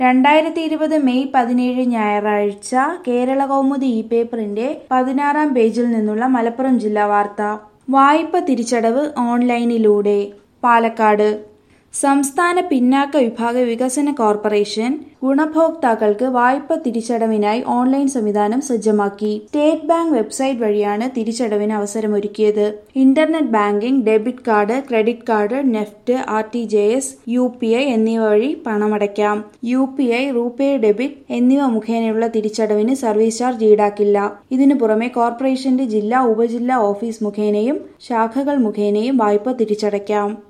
രണ്ടായിരത്തി ഇരുപത് മെയ് പതിനേഴ് ഞായറാഴ്ച കേരള കൗമുദി ഇ പേപ്പറിന്റെ പതിനാറാം പേജിൽ നിന്നുള്ള മലപ്പുറം ജില്ലാ വാർത്ത വായ്പ തിരിച്ചടവ് ഓൺലൈനിലൂടെ പാലക്കാട് സംസ്ഥാന പിന്നാക്ക വിഭാഗ വികസന കോർപ്പറേഷൻ ഗുണഭോക്താക്കൾക്ക് വായ്പ തിരിച്ചടവിനായി ഓൺലൈൻ സംവിധാനം സജ്ജമാക്കി സ്റ്റേറ്റ് ബാങ്ക് വെബ്സൈറ്റ് വഴിയാണ് തിരിച്ചടവിന് അവസരമൊരുക്കിയത് internet banking debit card credit card NEFT R T G S U P I എന്നിവ വഴി പണമടയ്ക്കാം U P I RuPay debit എന്നിവ മുഖേനയുള്ള തിരിച്ചടവിന് സർവീസ് ചാർജ് ഈടാക്കില്ല ഇതിനു പുറമെ കോർപ്പറേഷന്റെ ജില്ലാ ഉപജില്ലാ ഓഫീസ് മുഖേനയും ശാഖകൾ മുഖേനയും വായ്പ തിരിച്ചടയ്ക്കാം